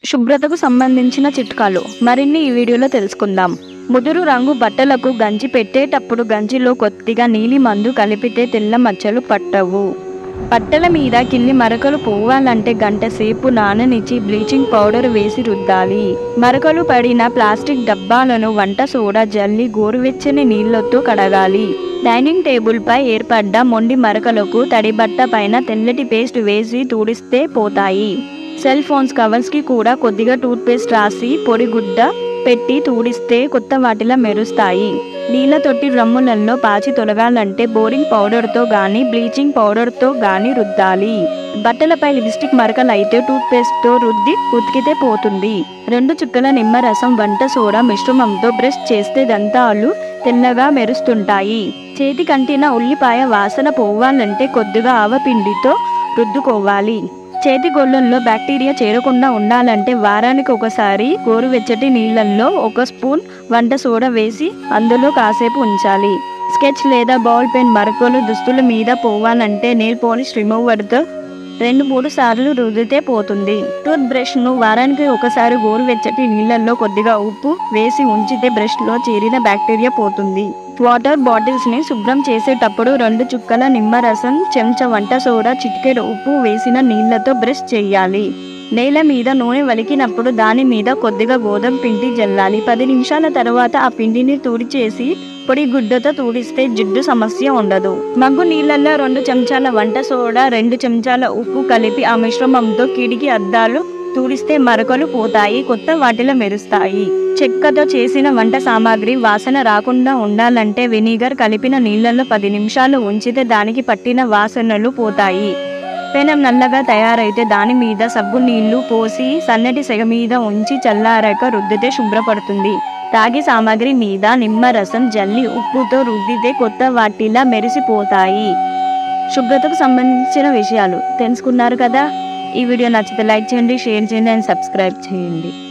శుభ్రతకు సంబంధించిన చిట్కాలు మరిన్ని ఈ వీడియోలో తెలుసుకుందాం ముదురు రంగు బట్టలకు గంజి పెట్టేటప్పుడు గంజిలో కొద్దిగా నీలి మందు కలిపితే తెల్ల మచ్చలు పట్టవు బట్టల మీద కింది మరకలు పోవాలంటే గంట సేపు నాననిచ్చి బ్లీచింగ్ పౌడర్ వేసి రుద్దాలి మరకలు పడిన ప్లాస్టిక్ డబ్బాలను వంట సోడా జల్లి గోరువెచ్చని నీళ్లతో కడగాలి డైనింగ్ టేబుల్ పై ఏర్పడ్డ మొండి మరకలకు తడి బట్ట పైన తెల్లటి పేస్ట్ వేసి తుడిస్తే పోతాయి సెల్ ఫోన్స్ కవర్స్ కి కూడా కొద్దిగా టూత్ పేస్ట్ రాసి పొడి గుడ్డ పెట్టి తూడిస్తే కొత్త వాటిలా మెరుస్తాయి నీళ్ళ తొట్టి డ్రమ్ములలో పాచి తొలగాలంటే బోరింగ్ పౌడర్తో గాని బ్లీచింగ్ పౌడర్తో గాని రుద్దాలి బట్టలపై లిప్స్టిక్ మరకలు అయితే టూత్ పేస్ట్తో రుద్ది ఉతికితే పోతుంది రెండు చుక్కల నిమ్మరసం వంట సోడా మిశ్రమంతో బ్రష్ చేస్తే దంతాలు తెల్లగా మెరుస్తుంటాయి చేతి కంటిన ఉల్లిపాయ వాసన పోవాలంటే కొద్దిగా ఆవపిండితో రుద్దుకోవాలి చేతి గొళ్ళల్లో బ్యాక్టీరియా చేరకుండా ఉండాలంటే వారానికి ఒకసారి గోరువెచ్చటి నీళ్ళల్లో ఒక స్పూన్ వంట సోడా వేసి అందులో కాసేపు ఉంచాలి స్కెచ్ లేదా బాల్ పెన్ మరకలు దుస్తుల మీద పోవాలంటే నెయిల్ పాలిష్ రిమూవర్తో రెండు మూడు సార్లు రుద్దితే పోతుంది టూత్ బ్రష్ను వారానికి ఒకసారి గోరువెచ్చటి నీళ్ళల్లో కొద్దిగా ఉప్పు వేసి ఉంచితే బ్రష్లో చేరిన బ్యాక్టీరియా పోతుంది వాటర్ బాటిల్స్ని శుభ్రం చేసేటప్పుడు రెండు చుక్కల నిమ్మరసం చెంచా వంట సోడా చిటికెడు ఉప్పు వేసిన నీళ్లతో బ్రష్ చేయాలి నేల మీద నూనె వలికినప్పుడు దాని మీద కొద్దిగా గోధుమ పిండి జల్లాలి పది నిమిషాల తర్వాత ఆ పిండిని తుడిచేసి పొడి గుడ్డతో తూడిస్తే జిడ్డు సమస్య ఉండదు మగ్గు నీళ్ళల్లో రెండు చెంచాల వంట సోడా రెండు చెంచాల ఉప్పు కలిపి ఆ మిశ్రమంతో కిడికి అద్దాలు తూడిస్తే మరకలు పోతాయి కొత్త వాటిలో మెరుస్తాయి చెక్కతో చేసిన వంట సామాగ్రి వాసన రాకుండా ఉండాలంటే వెనిగర్ కలిపిన నీళ్ళల్లో పది నిమిషాలు ఉంచితే దానికి పట్టిన వాసనలు పోతాయి పెనం నల్లగా తయారైతే దాని మీద సబ్బు నీళ్లు పోసి సన్నటి సెగ మీద ఉంచి చల్లారాక రుద్దితే శుభ్రపడుతుంది తాగి సామాగ్రి మీద నిమ్మరసం జల్లి ఉప్పుతో రుద్దితే కొత్త వాటిలా మెరిసిపోతాయి శుభ్రతకు సంబంధించిన విషయాలు తెలుసుకున్నారు కదా ఈ వీడియో నచ్చితే లైక్ చేయండి షేర్ చేయండి అండ్ సబ్స్క్రైబ్ చేయండి